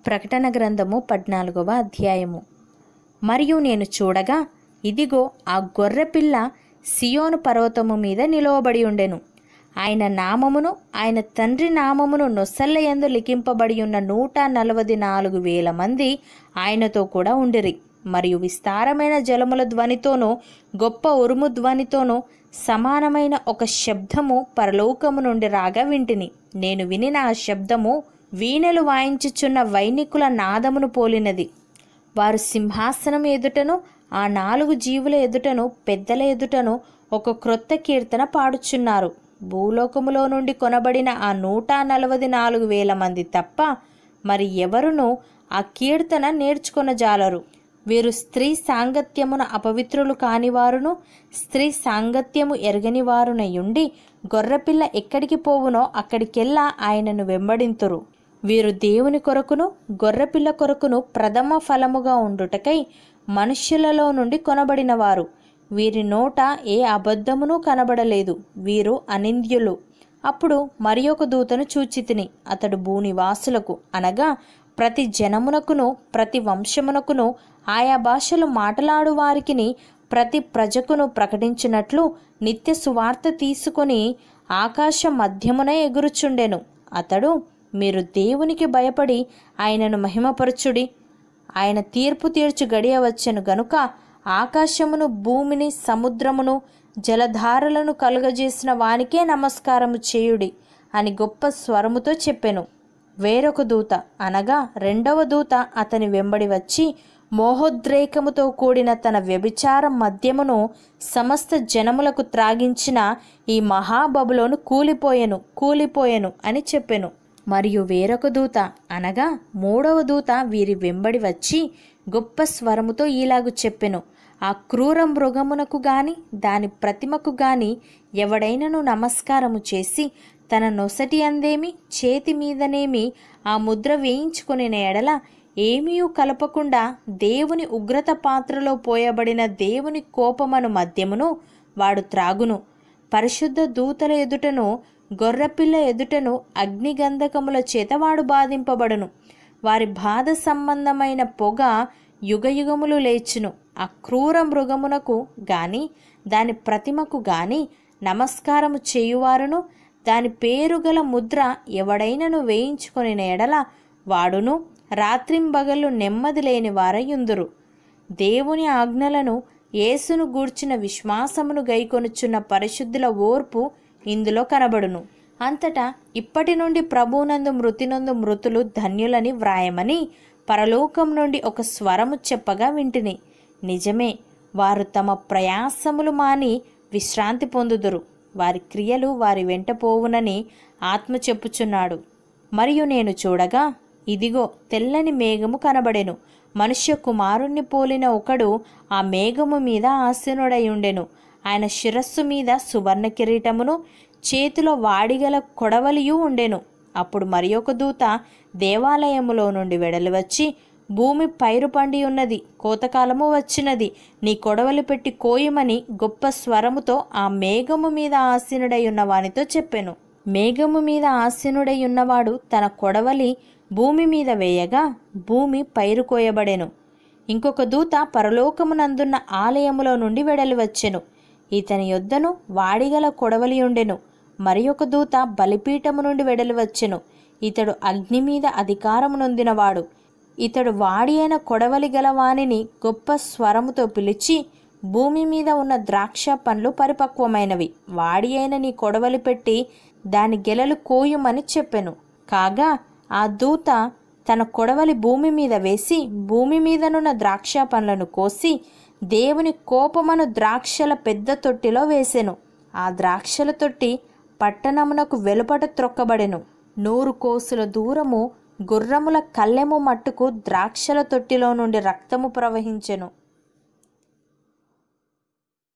ప్రకటన గ్రంథము పద్నాలుగవ అధ్యాయము మరియు నేను చూడగా ఇదిగో ఆ గొర్రెపిల్ల సియోను పర్వతము మీద నిలవబడి ఉండెను ఆయన నామమును ఆయన తండ్రి నామమును నొసల్ల యందు లిఖింపబడి ఉన్న నూట నలవది నాలుగు వేల మంది ఆయనతో కూడా ఉండిరి మరియు విస్తారమైన జలముల ధ్వనితోనూ గొప్ప ఉరుము ధ్వనితోనూ సమానమైన ఒక శబ్దము పరలోకము నుండి రాగా వింటిని నేను వినిన ఆ శబ్దము వీణెలు వాయించుచున్న వైనికుల నాదమును పోలినది వారు సింహాసనం ఎదుటను ఆ నాలుగు జీవుల ఎదుటను పెద్దల ఎదుటను ఒక క్రొత్త కీర్తన పాడుచున్నారు భూలోకములో నుండి కొనబడిన ఆ నూట నలవది నాలుగు వేల మంది తప్ప మరి ఎవరునూ ఆ కీర్తన నేర్చుకొనజాలరు వీరు స్త్రీ సాంగత్యమున అపవిత్రులు కానివారును స్త్రీ సాంగత్యము ఎరగని వారునయుండి గొర్రెపిల్ల ఎక్కడికి పోవునో అక్కడికెల్లా ఆయనను వెంబడింతురు వీరు దేవుని కొరకును గొర్రెపిల్ల కొరకును ప్రథమ ఫలముగా ఉండుటకై మనుష్యులలో నుండి కొనబడినవారు వీరి నోట ఏ అబద్ధమును కనబడలేదు వీరు అనింద్యులు అప్పుడు మరి ఒక దూతను చూచితిని అతడు భూనివాసులకు అనగా ప్రతి జనమునకును ప్రతి వంశమునకును ఆయా భాషలు మాట్లాడు వారికిని ప్రతి ప్రజకును ప్రకటించినట్లు నిత్య సువార్త తీసుకొని ఆకాశ మధ్యమున ఎగురుచుండెను అతడు మీరు దేవునికి భయపడి ఆయనను మహిమపరచుడి ఆయన తీర్పు తీర్చు గడియ వచ్చెను గనుక ఆకాశమును భూమిని సముద్రమును జలధారలను కలుగజేసిన వానికే నమస్కారము చేయుడి అని గొప్ప స్వరముతో చెప్పెను వేరొక దూత అనగా రెండవ దూత అతని వెంబడి వచ్చి మోహోద్రేకముతో కూడిన తన వ్యభిచార మద్యమును సమస్త జనములకు త్రాగించిన ఈ మహాబబులోను కూలిపోయెను కూలిపోయెను అని చెప్పెను మరియు వేరొక దూత అనగా మూడవ దూత వీరి వెంబడి వచ్చి గొప్ప స్వరముతో ఈలాగు చెప్పెను ఆ క్రూర మృగమునకు గాని దాని ప్రతిమకు గాని ఎవడైనను నమస్కారము చేసి తన నొసటి అందేమి చేతి మీదనేమి ఆ ముద్ర వేయించుకుని ఎడల ఏమీయూ కలపకుండా దేవుని ఉగ్రత పాత్రలో పోయబడిన దేవుని కోపమను మద్యమును వాడు త్రాగును పరిశుద్ధ దూతల ఎదుటను గొర్రెపిల్ల ఎదుటను అగ్నిగంధకముల చేత వాడు బాధింపబడును వారి బాధ సంబంధమైన పొగ యుగయుగములు లేచును ఆ క్రూర మృగమునకు గాని దాని ప్రతిమకు గాని నమస్కారము చేయువారును దాని పేరు గల ముద్ర ఎవడైనను వేయించుకొని ఎడల వాడును రాత్రింబగళ్ళు నెమ్మది లేని వారయుందురు దేవుని ఆజ్ఞలను యేసును గూర్చిన విశ్వాసమును గైకొనుచున్న పరిశుద్ధుల ఓర్పు ఇందులో కనబడును అంతటా ఇప్పటి నుండి ప్రభువునందు మృతినందు మృతులు ధన్యులని వ్రాయమని పరలోకం నుండి ఒక స్వరము చెప్పగా వింటిని నిజమే వారు తమ ప్రయాసములు మాని విశ్రాంతి పొందుదురు వారి క్రియలు వారి వెంట పోవునని ఆత్మ చెప్పుచున్నాడు మరియు నేను చూడగా ఇదిగో తెల్లని మేఘము కనబడెను మనుష్య కుమారుణ్ణి పోలిన ఒకడు ఆ మేఘము మీద ఆసీనుడై ఉండెను ఆయన శిరస్సు మీద సువర్ణ కిరీటమును చేతిలో వాడిగల కొడవలియు ఉండెను అప్పుడు మరి ఒక దూత దేవాలయములో నుండి వెడలి వచ్చి భూమి పైరు పండి ఉన్నది కోతకాలము వచ్చినది నీ కొడవలి పెట్టి కోయమని గొప్ప స్వరముతో ఆ మేఘము మీద ఆసీనుడై ఉన్న వానితో చెప్పెను మేఘము మీద ఆసీనుడై ఉన్నవాడు తన కొడవలి భూమి మీద వేయగా భూమి పైరు కోయబడెను ఇంకొక దూత పరలోకమునందున్న ఆలయములో నుండి వెడలి వచ్చెను ఇతని యొద్దను వాడిగల కొడవలి ఉండెను మరి ఒక దూత బలిపీఠము నుండి వెడలి వచ్చెను ఇతడు అగ్ని మీద అధికారము నొందినవాడు ఇతడు వాడి అయిన కొడవలి గల వానిని గొప్ప స్వరముతో పిలిచి భూమి మీద ఉన్న ద్రాక్ష పండ్లు పరిపక్వమైనవి వాడి అయిన నీ కొడవలి పెట్టి దాని గెలలు కోయుమని చెప్పెను కాగా ఆ దూత తన కొడవలి భూమి మీద వేసి భూమి మీదనున్న ద్రాక్ష పండ్లను కోసి దేవుని కోపమను ద్రాక్షల పెద్ద తొట్టిలో వేసెను ఆ ద్రాక్షల తొట్టి పట్టణమునకు వెలుపట త్రొక్కబడెను నూరు కోసుల దూరము గుర్రముల కళ్ళెము మట్టుకు ద్రాక్షల తొట్టిలో నుండి రక్తము ప్రవహించెను